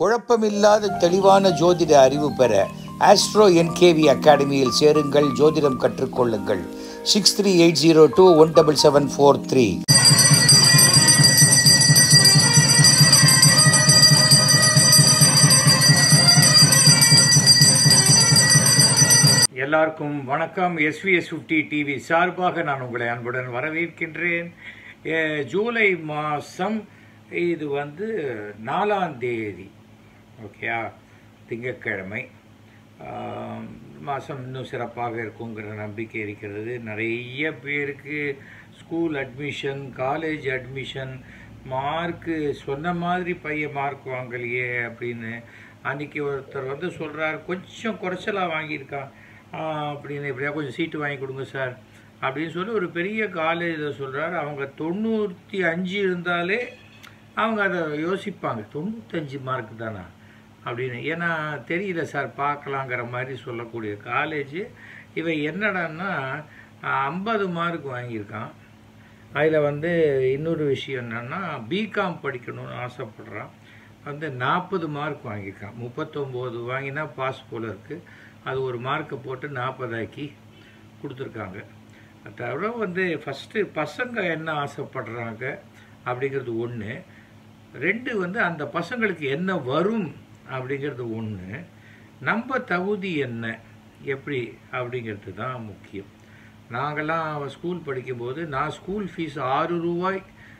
குழப்பமில்லாத தெளிவான ஜோதிட அறிவு பெற ஆஸ்ட்ரோ என்கேவி அகாடமியில் சேருங்கள் ஜோதிடம் கற்றுக்கொள்ளுங்கள் six three eight zero two one double seven four three எல்லாருக்கும் வணக்கம் எஸ்விஎஸ் ஃபிஃப்டி டிவி சார்பாக நான் உங்களை அன்புடன் வரவேற்கின்றேன் எ, ஜூலை மாதம் இது வந்து நாலாம் தேதி ஓகேயா திங்கட்கிழமை ஆம், மாதம் இன்னும் சிறப்பாக இருக்குங்கிற நம்பிக்கை இருக்கிறது நிறைய பேருக்கு school admission college admission mark சொன்ன மாதிரி பையன் மார்க் வாங்கலையே அப்படின்னு அன்றைக்கி ஒருத்தர் வந்து சொல்கிறார் கொஞ்சம் குறைச்சலாக வாங்கியிருக்கான் ஆ, அப்படின்னு எப்படியா கொஞ்சம் சீட்டு வாங்கி கொடுங்க சார் அப்படின்னு சொல்லி ஒரு பெரிய காலேஜில் சொல்கிறார் அவங்க தொண்ணூற்றி அஞ்சு இருந்தாலே அவங்க அதை யோசிப்பாங்க தொண்ணூத்தஞ்சு மார்க் தானா அப்படின்னு ஏன்னா தெரியல சார் பார்க்கலாங்கிற மாதிரி சொல்லக்கூடிய காலேஜ் இவன் என்னடான்னா ஐம்பது மார்க் வாங்கியிருக்கான் அதில் வந்து இன்னொரு விஷயம் என்னென்னா பிகாம் படிக்கணும்னு ஆசைப்பட்றான் வந்து நாற்பது மார்க் வாங்கியிருக்கான் முப்பத்தொம்போது வாங்கினா பாஸ் போல் இருக்குது அது ஒரு மார்க்கை போட்டு நாற்பதாக்கி கொடுத்துருக்காங்க தவிர வந்து ஃபஸ்ட்டு பசங்க என்ன ஆசைப்படுறாங்க அப்படிங்கிறது ஒன்று ரெண்டு வந்து அந்த பசங்களுக்கு என்ன வரும் அப்படிங்கிறது ஒன்று நம்ம தகுதி என்ன எப்படி அப்படிங்கிறது தான் முக்கியம் நாங்கள்லாம் ஸ்கூல் படிக்கும்போது நான் ஸ்கூல் ஃபீஸ் ஆறு ரூபாய்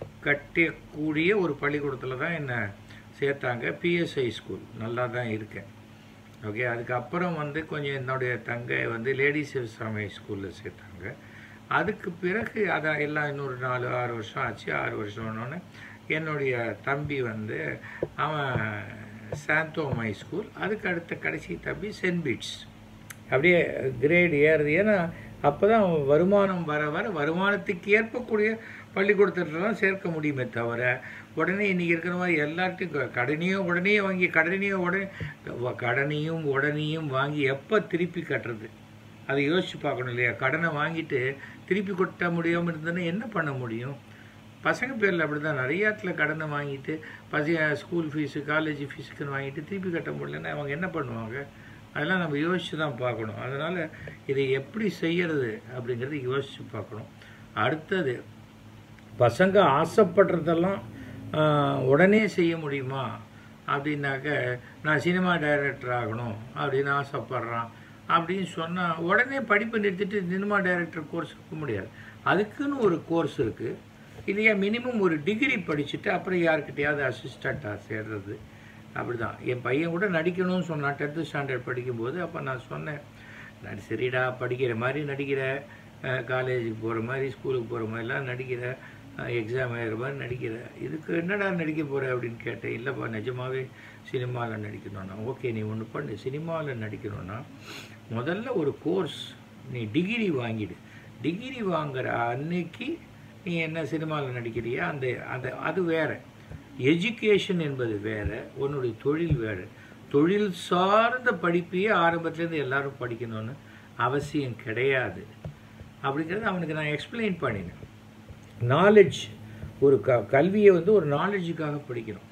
கட்டக்கூடிய ஒரு பள்ளிக்கூடத்தில் தான் என்னை சேர்த்தாங்க பிஎஸ்ஐ ஸ்கூல் நல்லா தான் இருக்கேன் ஓகே அதுக்கப்புறம் வந்து கொஞ்சம் என்னுடைய தங்கை வந்து லேடிஸ் சிவசாமி ஸ்கூலில் சேர்த்தாங்க அதுக்கு பிறகு அதை எல்லாம் இன்னொரு நாலு ஆறு வருஷம் ஆச்சு ஆறு வருஷம் ஆனோடனே என்னுடைய தம்பி வந்து அவன் சாந்தோமை ஸ்கூல் அதுக்கு அடுத்த கடைசி தம்பி சென்ட் பீட்ஸ் அப்படியே கிரேட் ஏறுது ஏன்னா அப்போ தான் வருமானம் வர வர வருமானத்துக்கு ஏற்பக்கூடிய பள்ளிக்கூடத்தில் தான் சேர்க்க முடியுமே தவிர உடனே இன்றைக்கி இருக்கிற மாதிரி எல்லார்ட்டையும் க- கடனையும் உடனே வாங்கி கடனையும் உடனே வ- கடனையும் உடனேயும் வாங்கி எப்போ திருப்பி கட்டுறது அதை யோசிச்சு பார்க்கணும் இல்லையா கடனை வாங்கிட்டு திருப்பி கொட்ட முடியாமல் இருந்ததுன்னா என்ன பண்ண முடியும் பசங்க பேரில் அப்படி தான் நிறைய இடத்துல கடனை வாங்கிட்டு பசங்க ஸ்கூல் ஃபீஸு காலேஜ் ஃபீஸுக்குன்னு வாங்கிட்டு திருப்பி கட்ட முடியலன்னா அவங்க என்ன பண்ணுவாங்க அதெல்லாம் நம்ம யோசித்து தான் பார்க்கணும் அதனால் இதை எப்படி செய்யறது அப்படிங்கிறத யோசித்து பார்க்கணும் அடுத்தது பசங்க ஆசைப்படுறதெல்லாம் ஆஹ், உடனே செய்ய முடியுமா அப்படின்னாக்க நான் சினிமா டைரக்டர் ஆகணும் அப்படின்னு ஆசைப்பட்றான் அப்படின்னு சொன்னால் உடனே படிப்பை நிறுத்திட்டு சினிமா டைரக்டர் கோர்ஸ் இருக்க முடியாது அதுக்குன்னு ஒரு கோர்ஸ் இருக்குது இல்லையா மினிமம் ஒரு டிகிரி படிச்சுட்டு அப்புறம் யாருக்கிட்டையாவது அசிஸ்டண்ட்டாக சேர்றது அப்படிதான் என் பையன் கூட நடிக்கணும்னு சொன்னான் டென்த்து ஸ்டாண்டர்ட் படிக்கும்போது அப்போ நான் சொன்னேன் நான் சரிடா படிக்கிற மாதிரி நடிக்கிற காலேஜுக்கு போகிற மாதிரி ஸ்கூலுக்கு போகிற மாதிரிலாம் நடிக்கிற எக்ஸாம் எழுதுற மாதிரி நடிக்கிற இதுக்கு என்னடா நடிக்க போகிற அப்படின்னு கேட்டேன் இல்லைப்பா நிஜமாவே சினிமாவில் நடிக்கணும்னா ஓகே நீ ஒன்று பண்ணு சினிமாவில் நடிக்கணும்னா முதல்ல ஒரு கோர்ஸ் நீ டிகிரி வாங்கிடு டிகிரி வாங்குற அன்னைக்கு நீ என்ன சினிமாவில் நடிக்கிறியா அந்த அந்த அது வேறு எஜுகேஷன் என்பது வேறு உன்னுடைய தொழில் வேறு தொழில் சார்ந்த படிப்பையே ஆரம்பத்துலேருந்து எல்லாரும் படிக்கணும்னு அவசியம் கிடையாது அப்படிங்கிறத அவனுக்கு நான் எக்ஸ்பிளைன் பண்ணினேன் நாலேஜ் ஒரு க கல்வியை வந்து ஒரு நாலேஜுக்காக படிக்கணும்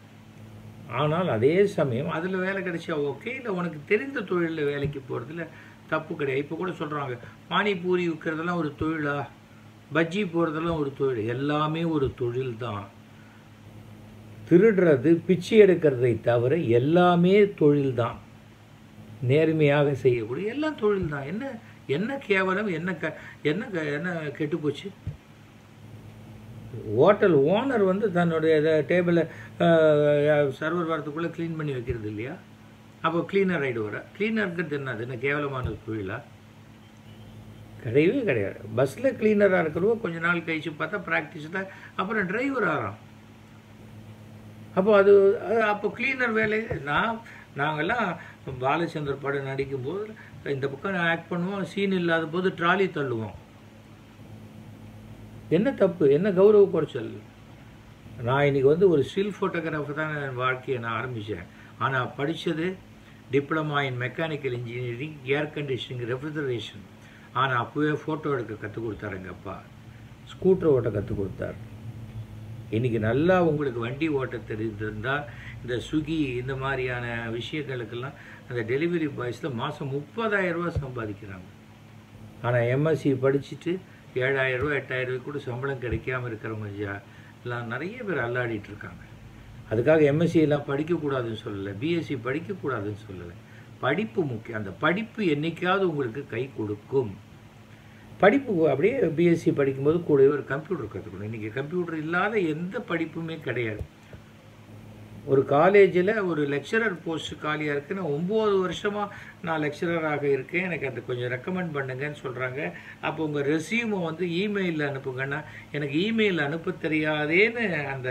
ஆனால் அதே சமயம் அதில் வேலை கிடைச்சா ஓகே இல்லை உனக்கு தெரிந்த தொழிலில் வேலைக்கு போகிறதுல தப்பு கிடையாது இப்போ கூட சொல்கிறாங்க பானிபூரி விற்கிறதெல்லாம் ஒரு தொழிலா பஜ்ஜி போகிறதெல்லாம் ஒரு தொழில் எல்லாமே ஒரு தொழில் தான் திருடுறது பிச்சை எடுக்கிறதை தவிர எல்லாமே தொழில் தான் நேர்மையாக செய்யக்கூடிய எல்லாம் தொழில் தான் என்ன என்ன கேவலம் என்ன க என்ன க- என்ன கெட்டுப்போச்சு ஹோட்டல் ஓனர் வந்து தன்னுடைய டேபிளை சர்வர் வரத்துக்குள்ளே க்ளீன் பண்ணி வைக்கிறது இல்லையா அப்போ கிளீனர் ஆகிடுவார கிளீனருங்கிறது என்னது என்ன கேவலமான தொழிலா கிடையவே கிடையாது பஸ்ஸில் கிளீனராக இருக்கிறவங்க கொஞ்ச நாள் கழிச்சு பார்த்தா ப்ராக்டிஸில் அப்புறம் டிரைவர் ஆகிறான் அப்போ அது அது- அப்போ கிளீனர் வேலை நான் நாங்கள்லாம் பாலச்சந்தர் படம் நடிக்கும்போது இந்த பக்கம் ஆக்ட் பண்ணுவோம் சீன் இல்லாத போது ட்ராலி தள்ளுவோம் என்ன தப்பு என்ன கௌரவ குறைச்சல் நான் இன்னைக்கு வந்து ஒரு ஸ்டில் ஃபோட்டோகிராஃபர் தான் என் வாழ்க்கையை நான் ஆரம்பித்தேன் ஆனால் படித்தது diploma in mechanical engineering air conditioning refrigeration ஆனால் அப்போவே ஃபோட்டோ எடுக்க கற்றுக் கொடுத்தாரு எங்கள் அப்பா ஸ்கூட்டர் ஓட்ட கற்றுக் கொடுத்தார் இன்னைக்கு நல்லா உங்களுக்கு வண்டி ஓட்ட தெரிந்திருந்தால் இந்த ஸ்விக்கி இந்த மாதிரியான விஷயங்களுக்கெல்லாம் அந்த டெலிவரி பாய்ஸில் மாதம் முப்பதாயிரம் ரூபாய் சம்பாதிக்கிறாங்க ஆனால் எம்எஸ்சி படிச்சுட்டு ஏழாயிரம் ரூபா எட்டாயிரம் ரூபாய் கூட சம்பளம் கிடைக்காம இருக்கிறவங்க ஜா- எல்லாம் நிறைய பேர் அல்லாடிட்டு இருக்காங்க அதுக்காக எம்எஸ்சி எல்லாம் படிக்கக்கூடாதுன்னு சொல்லலை பிஎஸ்சி படிக்கக்கூடாதுன்னு சொல்லலை படிப்பு முக்கியம் அந்த படிப்பு என்னைக்காவது உங்களுக்கு கை கொடுக்கும் படிப்பு அப்படியே பிஎஸ்சி படிக்கும்போது கூடவே ஒரு கம்ப்யூட்டர் கற்றுக்கணும் இன்றைக்கி கம்ப்யூட்டர் இல்லாத எந்த படிப்புமே கிடையாது ஒரு காலேஜில் ஒரு லெக்சரர் போஸ்ட் காலியாக இருக்குது நான் ஒம்பது வருஷமாக நான் லெக்சரராக இருக்கேன் எனக்கு அதை கொஞ்சம் ரெக்கமெண்ட் பண்ணுங்கன்னு சொல்கிறாங்க அப்போ உங்கள் ரெசியூமை வந்து இமெயிலில் அனுப்புங்கன்னா எனக்கு இமெயில் அனுப்ப தெரியாதேன்னு அந்த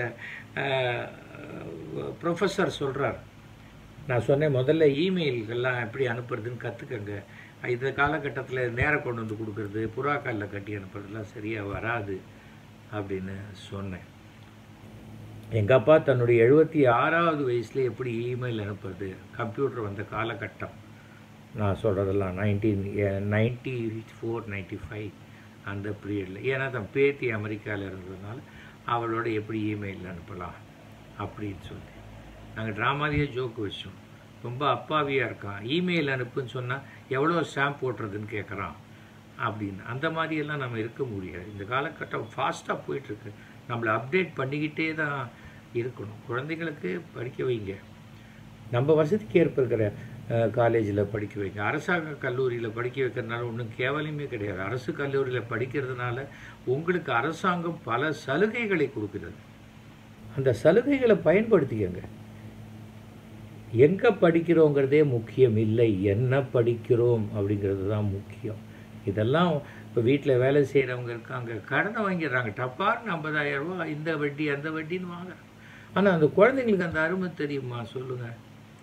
ப்ரொஃபஸர் சொல்கிறார் நான் சொன்னேன் முதல்ல இமெயில்கள்லாம் எப்படி அனுப்புறதுன்னு கற்றுக்கங்க இந்த காலகட்டத்தில் நேரம் கொண்டு வந்து கொடுக்குறது புறாக்காலில் கட்டி அனுப்புறதுலாம் சரியாக வராது அப்படின்னு சொன்னேன் எங்கள் அப்பா தன்னுடைய எழுபத்தி ஆறாவது வயசில் எப்படி இமெயில் அனுப்புறது கம்ப்யூட்டர் வந்த காலகட்டம் நான் சொல்கிறதெல்லாம் nineteen ninety four ninety five அந்த பீரியடில் ஏன்னா தன் பேத்தி அமெரிக்காவில் இருந்ததுனால அவளோட எப்படி இமெயில் அனுப்பலாம் அப்படின்னு சொல்லி நாங்கள் ட்ராமாலேயே ஜோக்கு வச்சோம் ரொம்ப அப்பாவியாக இருக்கான் இமெயில் அனுப்புன்னு சொன்னால் எவ்வளோ ஸ்டாம்ப் போட்டுறதுன்னு கேட்குறான் அப்படின்னு அந்த மாதிரியெல்லாம் நம்ம இருக்க முடியாது இந்த காலகட்டம் ஃபாஸ்ட்டாக போயிட்டுருக்கு நம்மளை அப்டேட் பண்ணிக்கிட்டே தான் இருக்கணும் குழந்தைகளுக்கு படிக்க வைங்க நம்ம வசதிக்கு ஏற்ப இருக்கிற காலேஜில் படிக்க வைங்க அரசாங்க கல்லூரியில் படிக்க வைக்கிறதுனால ஒன்றும் கேவலமே கிடையாது அரசு கல்லூரியில் படிக்கிறதுனால உங்களுக்கு அரசாங்கம் பல சலுகைகளை கொடுக்கிறது அந்த சலுகைகளை பயன்படுத்திக்கங்க எங்கே படிக்கிறோங்கிறதே முக்கியம் இல்லை என்ன படிக்கிறோம் அப்படிங்கிறது தான் முக்கியம் இதெல்லாம் இப்போ வீட்டில் வேலை செய்கிறவங்க இருக்காங்க கடனை வாங்கிடுறாங்க டப்பார்னு ஐம்பதாயிரம் ரூபா இந்த வட்டி அந்த வட்டின்னு வாங்குறாங்க ஆனால் அந்த குழந்தைங்களுக்கு அந்த அருமை தெரியுமா சொல்லுங்கள்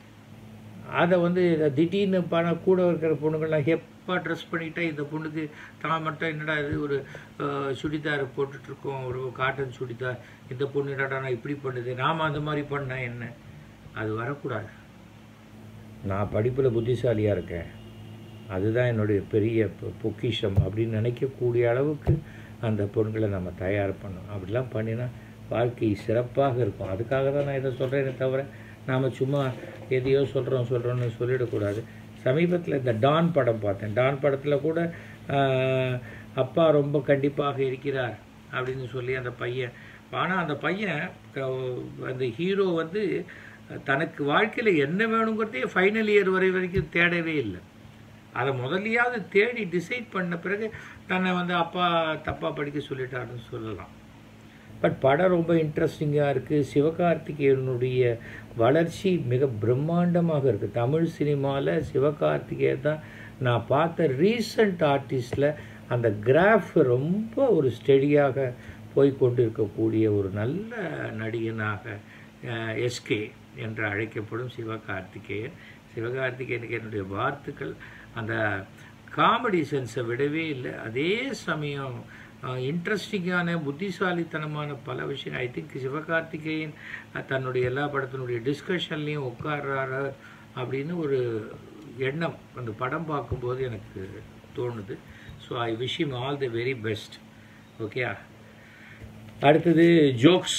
அதை வந்து திடீர்னு பணம் கூட இருக்கிற பொண்ணுங்கள்லாம் ஹெப்பாக ட்ரெஸ் பண்ணிட்டா இந்த பொண்ணுக்கு தான் மட்டும் என்னடா இது ஒரு அஹ், சுடிதார் போட்டுட்ருக்கோம் ஒரு காட்டன் சுடிதார் இந்த பொண்ணு என்னடா நான் இப்படி பண்ணுது நாம் அந்த மாதிரி பண்ணேன் என்ன அது வரக்கூடாது நான் படிப்பில் புத்திசாலியாக இருக்கேன் அதுதான் என்னுடைய பெரிய பொ- பொக்கிஷம் அப்படின்னு நினைக்கக்கூடிய அளவுக்கு அந்த பொருட்களை நம்ம தயார் பண்ணணும் அப்படிலாம் பண்ணினா வாழ்க்கை சிறப்பாக இருக்கும் அதுக்காக தான் நான் இதை சொல்கிறேனே தவிர நாம் சும்மா எதையோ சொல்கிறோம் சொல்கிறோன்னு சொல்லிடக்கூடாது சமீபத்தில் இந்த டான் படம் பார்த்தேன் டான் படத்தில் கூட ஆஹ், அப்பா ரொம்ப கண்டிப்பாக இருக்கிறார் அப்படின்னு சொல்லி அந்த பையன் ஆனால் அந்த பையன் க- அந்த ஹீரோ வந்து தனக்கு வாழ்க்கையில் என்ன வேணுங்கிறதே ஃபைனல் இயர் வரை வரைக்கும் தேடவே இல்லை அதை முதல்லையாவது தேடி டிசைட் பண்ண பிறகு தன்னை வந்து அப்பா தப்பாக படிக்க சொல்லிட்டாருன்னு சொல்லலாம் பட் படம் ரொம்ப இன்ட்ரெஸ்டிங்காக இருக்குது சிவகார்த்திகேயனுடைய வளர்ச்சி மிக பிரம்மாண்டமாக இருக்குது தமிழ் சினிமாவில் சிவகார்த்திகேயன் தான் நான் பார்த்த ரீசண்ட் ஆர்டிஸ்டில் அந்த கிராஃப் ரொம்ப ஒரு ஸ்டெடியாக போய் கொண்டு இருக்கக்கூடிய ஒரு நல்ல நடிகனாக எஸ்கே என்று அழைக்கப்படும் சிவகார்த்திகேயன் சிவகார்த்திகேயனுக்கு என்னுடைய வாழ்த்துக்கள் அந்த காமெடி சென்ஸை விடவே இல்லை அதே சமயம் இன்ட்ரெஸ்டிங்கான புத்திசாலித்தனமான பல விஷயங்கள் ஐ திங்க் சிவகார்த்திகேயன் அஹ், தன்னுடைய எல்லா படத்தினுடைய டிஸ்கஷன்லேயும் உட்கார்றாரு அப்படின்னு ஒரு எண்ணம் அந்த படம் பார்க்கும்போது எனக்கு தோணுது so I wish him all the very best okay அடுத்தது ஜோக்ஸ்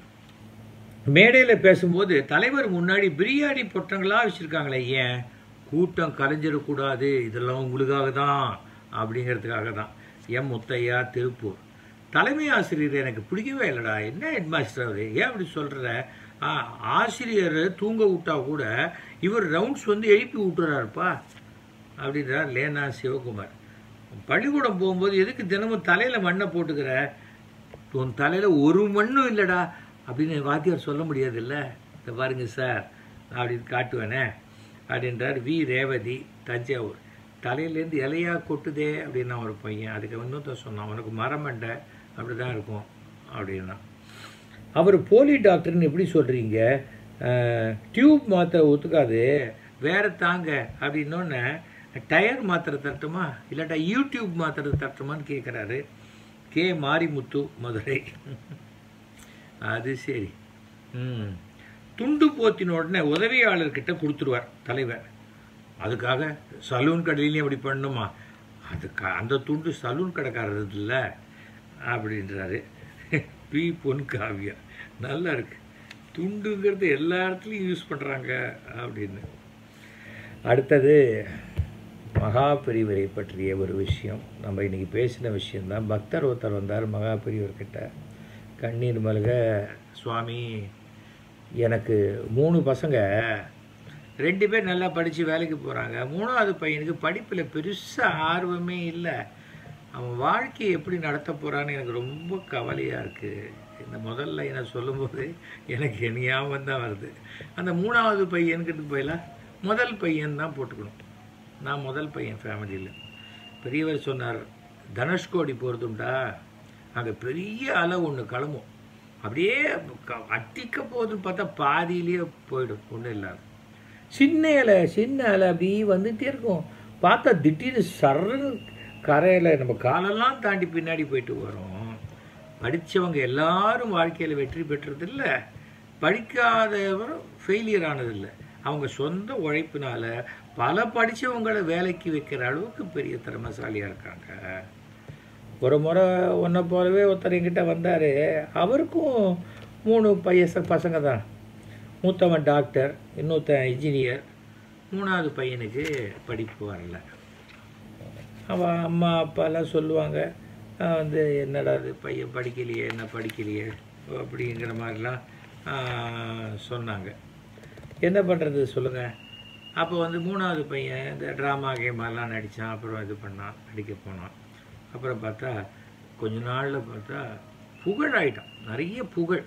மேடையில் பேசும்போது தலைவர் முன்னாடி பிரியாணி பொட்டங்களாக வச்சுருக்காங்களே ஏன் கூட்டம் கலைஞ்சிடக்கூடாது இதெல்லாம் உங்களுக்காக தான் அப்படிங்கிறதுக்காக தான் எம் முத்தையா திருப்பூர் தலைமை ஆசிரியர் எனக்கு பிடிக்கவே இல்லைடா என்ன ஹெட் மாஸ்டர் அவர் ஏன் அப்படி சொல்கிற ஆசிரியர் தூங்க விட்டா கூட இவர் ரவுண்ட்ஸ் வந்து எழுப்பி விட்டுறாருப்பா அப்படின்றார் லேனா சிவகுமார் பள்ளிக்கூடம் போகும்போது எதுக்கு தினமும் தலையில் மண்ணை போட்டுக்கிற உன் தலையில் ஒரு மண்ணும் இல்லைடா அப்படின்னு வாத்தியார் சொல்ல முடியாதுல்ல இந்த பாருங்க சார் அப்படின்னு காட்டுவேனே அப்படின்றார் வி ரேவதி தஞ்சாவூர் தலையிலேருந்து இலையா கொட்டுதே அப்படின்னா ஒரு பையன் அதுக்கு இன்னொருத்த சொன்னான் உனக்கு மரமண்டை அப்படி தான் இருக்கும் அப்படின்னா அவர் போலி டாக்டர்னு எப்படி சொல்கிறீங்க டியூப் மாத்திரை ஒத்துக்காது வேற தாங்க அப்படின்னோடனே டயர் மாத்திரை தட்டுமா இல்லாட்டா யூடியூப் மாத்திரை தட்டுமான்னு கேட்குறாரு கே மாரிமுத்து மதுரை அது சரி ம் துண்டு போத்தின உடனே உதவியாளர்கிட்ட கொடுத்துருவார் தலைவர் அதுக்காக சலூன் கடையிலையும் அப்படி பண்ணணுமா அதுக்கு அந்த துண்டு சலூன் கடைக்காரது இல்லை அப்படின்றாரு பி பொன் காவியா நல்லா இருக்கு துண்டுங்கிறது எல்லா இடத்துலையும் யூஸ் பண்ணுறாங்க அப்படின்னு அடுத்தது மகாபெரிவரை பற்றிய ஒரு விஷயம் நம்ம இன்றைக்கி பேசின விஷயந்தான் பக்தர் ஒருத்தர் வந்தார் மகாபெரிவர்கிட்ட கண்ணீர் மல்க சுவாமி எனக்கு மூணு பசங்க ரெண்டு பேர் நல்லா படித்து வேலைக்கு போகிறாங்க மூணாவது பையனுக்கு படிப்பில் பெருசாக ஆர்வமே இல்லை அவன் வாழ்க்கையை எப்படி நடத்த போகிறான்னு எனக்கு ரொம்ப கவலையாக இருக்குது இந்த முதல்ல என்ன சொல்லும்போது எனக்கு என் ஞாபகம் தான் வருது அந்த மூணாவது பையனுக்கு போயிலாம் முதல் பையன் தான் போட்டுக்கணும் நான் முதல் பையன் ஃபேமிலியில் பெரியவர் சொன்னார் தனுஷ்கோடி போகிறதுண்டா அங்கே பெரிய அலை ஒன்று கிளம்பும் அப்படியே க- அட்டிக்க போகுதுன்னு பார்த்தா பாதியிலேயே போயிடும் ஒன்றும் இல்லாது சின்ன இலை சின்ன இலை அப்படி வந்துகிட்டே இருக்கும் பார்த்தா திடீர்னு சரன்னு கரையில் நம்ம காலெல்லாம் தாண்டி பின்னாடி போயிட்டு வரோம் படித்தவங்க எல்லாரும் வாழ்க்கையில் வெற்றி பெற்றதில்ல படிக்காதவரும் ஃபெயிலியர் ஆனதில்லை அவங்க சொந்த உழைப்பினால பல படித்தவங்களை வேலைக்கு வைக்கிற அளவுக்கு பெரிய திறமைசாலியாக இருக்காங்க ஒரு முறை ஒன்றை போலவே ஒருத்தர் என்கிட்ட வந்தார் அவருக்கும் மூணு பையச பசங்க தான் மூத்தவன் டாக்டர் இன்னொருத்தன் இன்ஜினியர் மூணாவது பையனுக்கு படிப்பு வரல அவன் அம்மா அப்பாலாம் சொல்லுவாங்க "ஆஹ் வந்து என்னடா இது பையன் படிக்கலையே என்ன படிக்கலையே அப்படிங்கிற மாதிரிலாம் ஆஹ் சொன்னாங்க என்ன பண்ணுறது சொல்லுங்கள் அப்போ வந்து மூணாவது பையன் இந்த ட்ராமா கேமெல்லாம் நடித்தான் அப்புறம் இது பண்ணான் நடிக்க போனான் அப்புறம் பார்த்தா கொஞ்ச நாளில் பார்த்தா புகழ் ஆயிட்டான் நிறைய புகழ்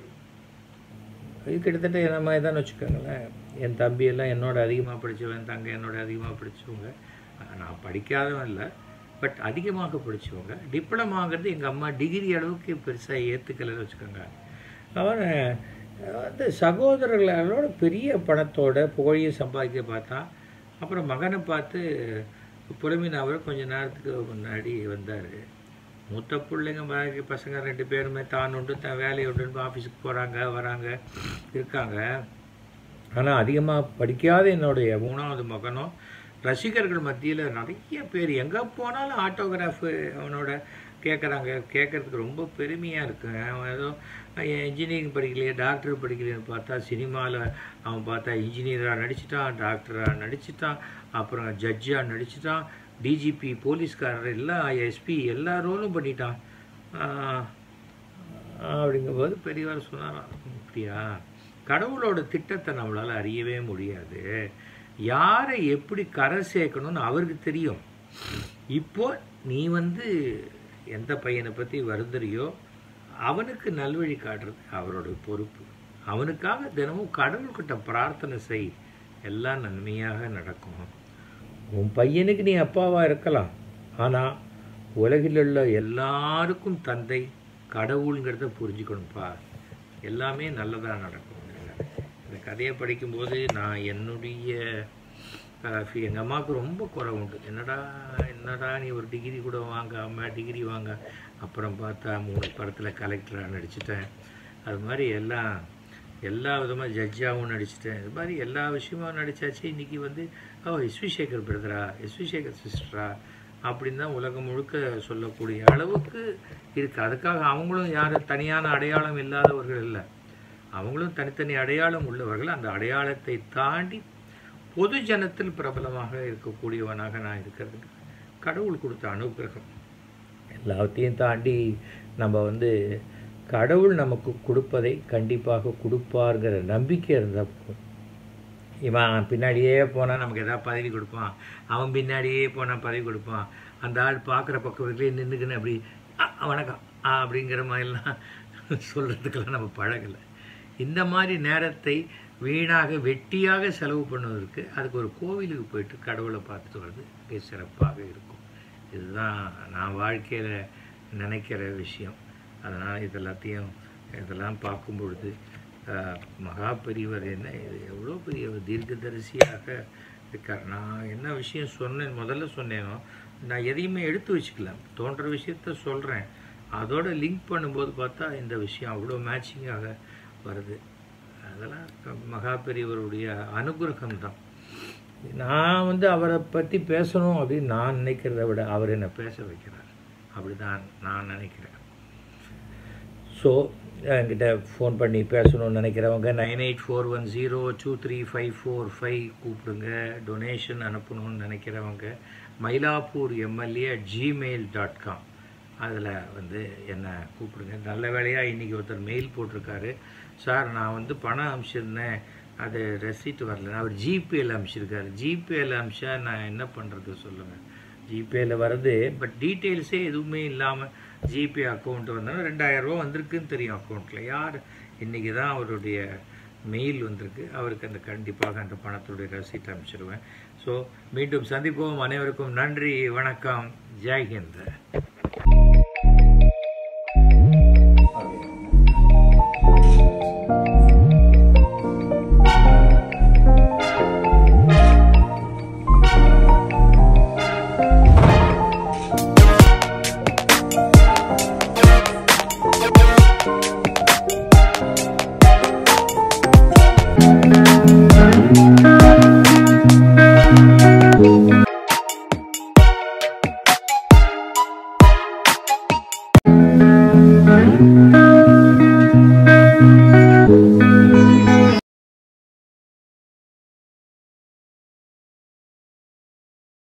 இது கிட்டத்தட்ட என்ன மாதிரி தான் வச்சுக்கோங்களேன் என் தம்பி எல்லாம் என்னோட அதிகமாக படித்தவன் என் தங்கை என்னோட அதிகமாக படித்தவங்க நான் படிக்காதவன் இல்லை பட் அதிகமாக படித்தவங்க டிப்ளமாங்கிறது எங்கள் அம்மா டிகிரி அளவுக்கு பெருசாக ஏற்றுக்கலைன்னு வச்சுக்கோங்க அவன் வந்து சகோதரர்களோட பெரிய பணத்தோட புகழையும் சம்பாதிக்க பார்த்தான் அப்புறம் மகனை பார்த்து புலமின் அவர் கொஞ்ச நேரத்துக்கு முன்னாடி வந்தார் மூத்த பிள்ளைங்க மகனுக்கு பசங்க ரெண்டு பேருமே தான் உண்டு தன் வேலையை உண்டு ஆஃபீஸுக்கு போகிறாங்க வராங்க இருக்காங்க ஆனால் அதிகமாக படிக்காத என்னுடைய மூணாவது மகனும் ரசிகர்கள் மத்தியில் நிறைய பேர் எங்கே போனாலும் ஆட்டோகிராஃபு அவனோட கேட்குறாங்க கேட்குறதுக்கு ரொம்ப பெருமையாக இருக்குங்க அவன் ஏதோ இன்ஜினியரிங் படிக்கலையே டாக்டர் படிக்கலையேன்னு பார்த்தா சினிமாவில் அவன் பார்த்தா இன்ஜினியராக நடிச்சிட்டான் டாக்டராக நடிச்சிட்டான் அப்புறம் ஜட்ஜாக நடிச்சிட்டான் டிஜிபி போலீஸ்காரர் எல்லாம் எஸ்பி எல்லா ரோலும் பண்ணிட்டான் ஆஹ் அப்படிங்கும்போது பெரியவர் சொன்னாராம் அப்படியா கடவுளோட திட்டத்தை நம்மளால் அறியவே முடியாது யாரை எப்படி கரை சேர்க்கணும்னு அவருக்கு தெரியும் இப்போ நீ வந்து எந்த பையனை பற்றி வருந்துறியோ அவனுக்கு நல்வழி காட்டுறது அவரோட பொறுப்பு அவனுக்காக தினமும் கடவுள்கிட்ட பிரார்த்தனை செய் எல்லாம் நன்மையாக நடக்கும் உன் பையனுக்கு நீ அப்பாவாக இருக்கலாம் ஆனால் உலகில் உள்ள எல்லாருக்கும் தந்தை கடவுளுங்கிறத புரிஞ்சுக்கணும்ப்பா எல்லாமே நல்லதாக நடக்கும் இந்த கதையை படிக்கும்போது நான் என்னுடைய எங்கள் அம்மாவுக்கு ரொம்ப குறை உண்டு என்னடா என்னடா நீ ஒரு டிகிரி கூட வாங்காமல் டிகிரி வாங்க அப்புறம் பார்த்தா மூணு படத்தில் கலெக்டராக நடிச்சிட்டேன் அது மாதிரி எல்லாம் எல்லா விதமாக ஜட்ஜாகவும் நடிச்சிட்டேன் இது மாதிரி எல்லா விஷயமும் நடித்தாச்சு இன்றைக்கி வந்து ஓ எஸ்வி சேகர் பிரதரா எஸ்வி சேகர் சிஸ்டரா அப்படின்னு தான் உலகம் முழுக்க சொல்லக்கூடிய அளவுக்கு இருக்குது அதுக்காக அவங்களும் யாரும் தனியான அடையாளம் இல்லாதவர்கள் இல்லை அவங்களும் தனித்தனி அடையாளம் உள்ளவர்கள் அந்த அடையாளத்தை தாண்டி பொது ஜனத்தில் பிரபலமாக இருக்கக்கூடியவனாக நான் இருக்கிறதுக்கு கடவுள் கொடுத்த அனுகிரகம் எல்லாத்தையும் தாண்டி நம்ம வந்து கடவுள் நமக்கு கொடுப்பதை கண்டிப்பாக கொடுப்பாருங்கிற நம்பிக்கை இருந்தால் போதும் இவன் பின்னாடியே போனால் நமக்கு எதாவது பதவி கொடுப்பான் அவன் பின்னாடியே போனால் பதவி கொடுப்பான் அந்த ஆள் பார்க்குற பக்கத்துலேயே நின்றுக்குன்னு அப்படி "அ, வணக்கம் ஆ அப்படிங்கிற மாதிரிலாம் சொல்கிறதுக்கெல்லாம் நம்ம பழகலை இந்த மாதிரி நேரத்தை வீணாக வெட்டியாக செலவு பண்ணுவதற்கு அதுக்கு ஒரு கோவிலுக்கு போயிட்டு கடவுளை பார்த்துட்டு வர்றது மிக சிறப்பாக இருக்கும் இதுதான் நான் வாழ்க்கையில் நினைக்கிற விஷயம் அதனால் இது எல்லாத்தையும் இதெல்லாம் பார்க்கும் பொழுது ஆஹ், மகா பெரியவர் என்ன இது எவ்வளோ பெரிய ஒரு தீர்க்கதரிசியாக இருக்கார் நான் என்ன விஷயம் சொன்னேன் முதல்ல சொன்னேனோ நான் எதையுமே எடுத்து வச்சுக்கல தோன்ற விஷயத்த சொல்கிறேன் அதோட லிங்க் பண்ணும்போது பார்த்தா இந்த விஷயம் அவ்வளோ மேட்சிங்காக வருது அதெல்லாம் மகா பெரியவருடைய அனுகிரகம் தான் நான் வந்து அவரை பற்றி பேசணும் அப்படின்னு நான் நினைக்கிறத விட அவர் என்னை பேச வைக்கிறார் அப்படி தான் நான் நினைக்கிறேன் ஸோ என்கிட்ட ஃபோன் பண்ணி பேசணும்னு நினைக்கிறவங்க nine eight four one zero two three five four five கூப்பிடுங்க டொனேஷன் அனுப்பணும்னு நினைக்கிறவங்க Mylapore MLA at Gmail dot com அதில் வந்து என்னை கூப்பிடுங்க நல்ல வேலையாக இன்றைக்கி ஒருத்தர் மெயில் போட்டிருக்காரு சார் நான் வந்து பணம் அனுப்பிச்சிருந்தேன் அது ரெசிப்ட் வரல அவர் ஜிபேயில் அனுப்பிச்சிருக்காரு ஜிபேயில் அனுப்பிச்சா நான் என்ன பண்ணுறது சொல்லுங்கள் ஜிபேயில் வருது பட் டீட்டெயில்ஸே எதுவுமே இல்லாமல் ஜிபே அக்கௌண்ட் வந்தாலும் ரெண்டாயிரரூவா வந்திருக்குன்னு தெரியும் அக்கௌண்ட்டில் யார் இன்றைக்கி தான் அவருடைய மெயில் வந்திருக்கு அவருக்கு அந்த கண்டிப்பாக அந்த பணத்துடைய ரசீட் அனுப்பிச்சிடுவேன் ஸோ மீண்டும் சந்திப்போம் அனைவருக்கும் நன்றி வணக்கம் ஜெய்ஹிந்த்